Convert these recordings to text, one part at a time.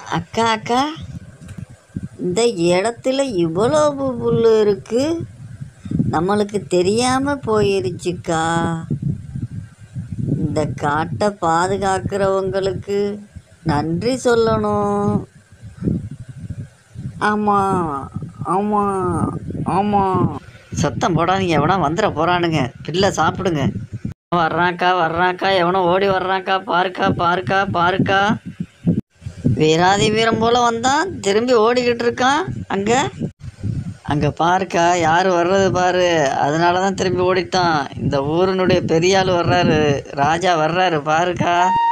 அக்கா அக்கா இந்த இடத்துல இவ்வளவு புல் இருக்கு நம்மளுக்கு தெரியாமல் போயிருச்சுக்கா இந்த காட்டை பாதுகாக்கிறவங்களுக்கு நன்றி சொல்லணும் ஆமாம் ஆமாம் ஆமாம் சத்தம் போடாதீங்க எவனா வந்துட போகிறானுங்க பிள்ளை சாப்பிடுங்க வர்றான்க்கா வர்றான்க்கா எவனோ ஓடி வர்றான்க்கா பாருக்கா பாருக்கா பாருக்கா வீராதி வீரம் போல வந்தான் திரும்பி ஓடிக்கிட்டு இருக்கான் அங்கே அங்கே பாருக்கா யார் வர்றது பாரு அதனால தான் திரும்பி ஓடிட்டான் இந்த ஊரினுடைய பெரிய ஆள் வர்றாரு ராஜா வர்றாரு பாருக்கா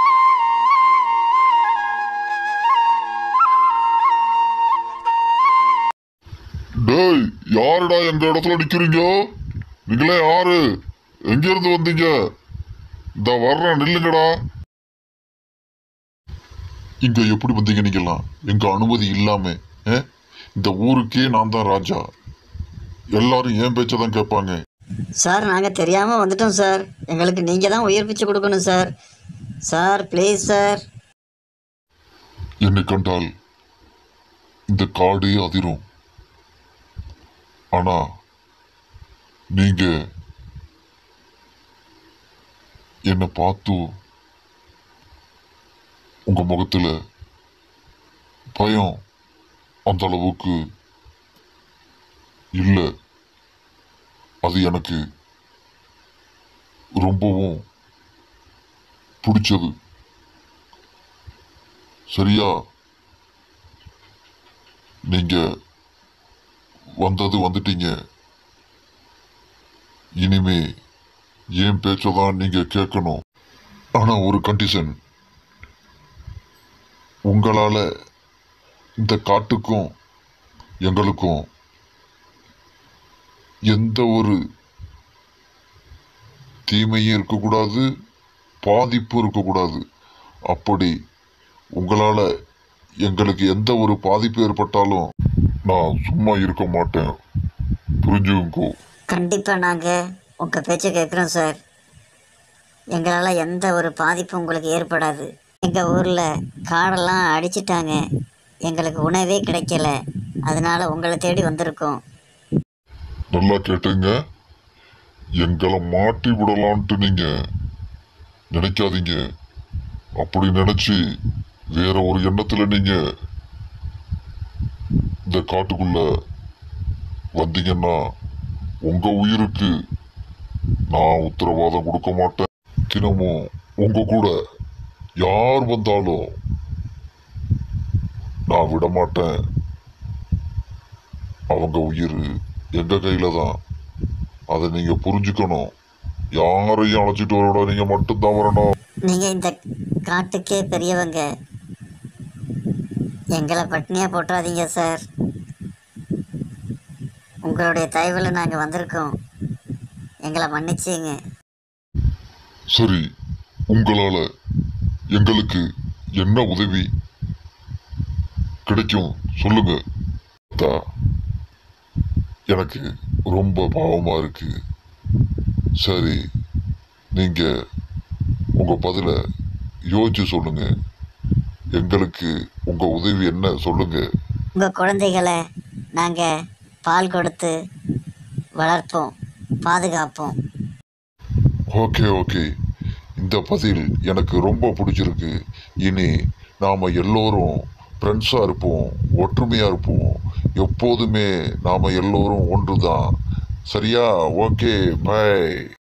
டேய் யாருடா எங்க இடத்துல நிக்கிறீங்க நீங்களே யாரு எங்க இருந்து வந்தீங்க இந்த வர்றேன் நில்லுங்கடா இங்க எப்படி வந்தீங்க நீங்கெல்லாம் எங்க அனுமதி இல்லாம ஆ? இந்த ஊருக்கே நான் தான் ராஜா எல்லாரும் என் பேச்சை தான் கேட்பாங்க சார் நாங்கள் தெரியாமல் வந்துட்டோம் சார் எங்களுக்கு நீங்கள் தான் உயிர் பிச்சை கொடுக்கணும் சார் சார் ப்ளீஸ் சார் என்னை கண்டால் இந்த காடே அதிரும் ஆனா நீங்க என்னை பார்த்து உங்க முகத்துல பயம் அந்த அளவுக்கு இல்லை அது எனக்கு ரொம்பவும் பிடிச்சது சரியா நீங்க வந்தது வந்துட்டீங்க இனிமே என் பேச்சை தான் நீங்க கேட்கணும் ஆனா ஒரு கண்டிஷன் உங்களால இந்த காட்டுக்கும் எங்களுக்கும் எந்த ஒரு தீமையும் இருக்கக்கூடாது பாதிப்பும் இருக்கக்கூடாது அப்படி உங்களால எங்களுக்கு எந்த ஒரு பாதிப்பு ஏற்பட்டாலும் நான் சும்மா இருக்க மாட்டேன் புரிஞ்சுக்கோ கண்டிப்பாக நாங்கள் உங்கள் பேச்சை கேட்குறோம் சார் எங்களால் எந்த ஒரு பாதிப்பும் உங்களுக்கு ஏற்படாது எங்கள் ஊரில் காடெல்லாம் அடிச்சிட்டாங்க எங்களுக்கு உணவே கிடைக்கல அதனால உங்களை தேடி வந்திருக்கோம் நல்லா கேட்டுங்க எங்களை மாட்டி விடலான்ட்டு நீங்க நினைக்காதீங்க அப்படி நினைச்சு வேற ஒரு எண்ணத்துல நீங்க இந்த காட்டுக்குள்ள வந்தீங்கன்னா உங்க உயிருக்கு நான் உத்தரவாதம் கொடுக்க மாட்டேன் தினமும் உங்க கூட யார் வந்தாலும் நான் விட மாட்டேன் அவங்க உயிர் எங்க கையில தான் அதை நீங்க புரிஞ்சுக்கணும் யாரையும் அழைச்சிட்டு வரவிட நீங்க மட்டும்தான் வரணும் நீங்கள் இந்த காட்டுக்கே பெரியவங்க எங்களை பட்னியாக போட்டுறாதீங்க சார் உங்களுடைய தயவில் நாங்கள் வந்திருக்கோம் எங்களை மன்னிச்சுங்க சரி உங்களால எங்களுக்கு என்ன உதவி கிடைக்கும் சொல்லுங்க அத்தா, எனக்கு ரொம்ப பாவமா இருக்கு சரி நீங்க உங்க பதில யோசிச்சு சொல்லுங்க எங்களுக்கு உங்க உதவி என்ன சொல்லுங்க உங்கள் குழந்தைகளை நாங்கள் பால் கொடுத்து வளர்ப்போம் பாதுகாப்போம் ஓகே ஓகே இந்த பதில் எனக்கு ரொம்ப பிடிச்சிருக்கு இனி நாம் எல்லோரும் ஃப்ரெண்ட்ஸாக இருப்போம் ஒற்றுமையாக இருப்போம் எப்போதுமே நாம் எல்லோரும் ஒன்று தான் சரியா ஓகே பை